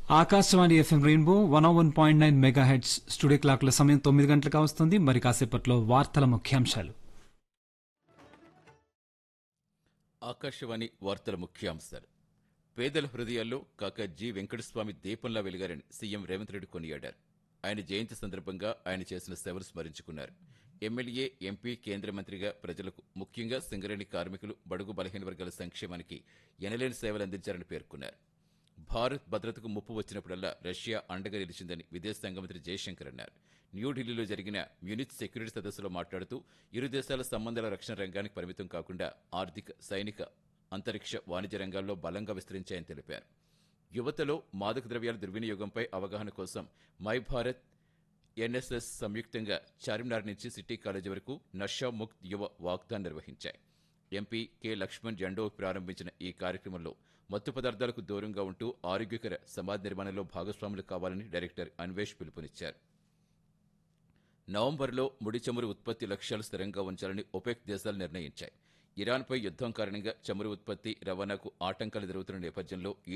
Akashvani FM rainbow one one point nine megahertz studio క్లాక్ల సమయం తొమ్మిది గంటలకు వస్తుంది మరి కాసేపట్లో వార్తల ముఖ్యాంశాలు ఆకాశవాణి వార్తల ముఖ్యాంశాలు పేదల హృదయాల్లో కాక జి వెంకటస్వామి దీపంలా వెలిగారని సీఎం రేవంత్ రెడ్డి కొనియాడారు ఆయన జయంతి సందర్భంగా ఆయన చేసిన సేవలు స్మరించుకున్నారు ఎమ్మెల్యే ఎంపీ కేంద్ర మంత్రిగా ప్రజలకు ముఖ్యంగా సింగరేణి కార్మికులు బడుగు బలహీన వర్గాల సంక్షేమానికి ఎనలేని సేవలు అందించారని పేర్కొన్నారు భారత్ భద్రతకు ముప్పు వచ్చినప్పుడల్లా రష్యా అండగా నిలిచిందని విదేశాంగ మంత్రి జయశంకర్ అన్నారు న్యూఢిల్లీలో జరిగిన మ్యూనిచ్ సెక్యూరిటీ సదస్సులో మాట్లాడుతూ ఇరు దేశాల సంబంధాల రక్షణ రంగానికి పరిమితం కాకుండా ఆర్థిక సైనిక అంతరిక్ష వాణిజ్య రంగాల్లో బలంగా విస్తరించాయని తెలిపారు యువతలో మాదక ద్రవ్యాల దుర్వినియోగంపై అవగాహన కోసం మై భారత్ ఎన్ఎస్ఎస్ సంయుక్తంగా చార్మినార్ నుంచి సిటీ కాలేజీ వరకు నషా ముక్త్ యువ వాగ్దాన్ నిర్వహించాయి ఎంపీ కె లక్ష్మణ్ జెండో ప్రారంభించిన ఈ కార్యక్రమంలో మత్తు పదార్థాలకు దూరంగా ఉంటూ ఆరోగ్యకర సమాజ నిర్మాణంలో భాగస్వాములు కావాలని డైరెక్టర్ అన్వేష్ పిలుపునిచ్చారు నవంబర్లో ముడి చమురు ఉత్పత్తి లక్ష్యాలు స్థిరంగా ఉంచాలని ఒపెక్ దేశాలు నిర్ణయించాయి ఇరాన్పై యుద్దం కారణంగా చమురు ఉత్పత్తి రవాణాకు ఆటంకాలు జరుగుతున్న నేపథ్యంలో ఈ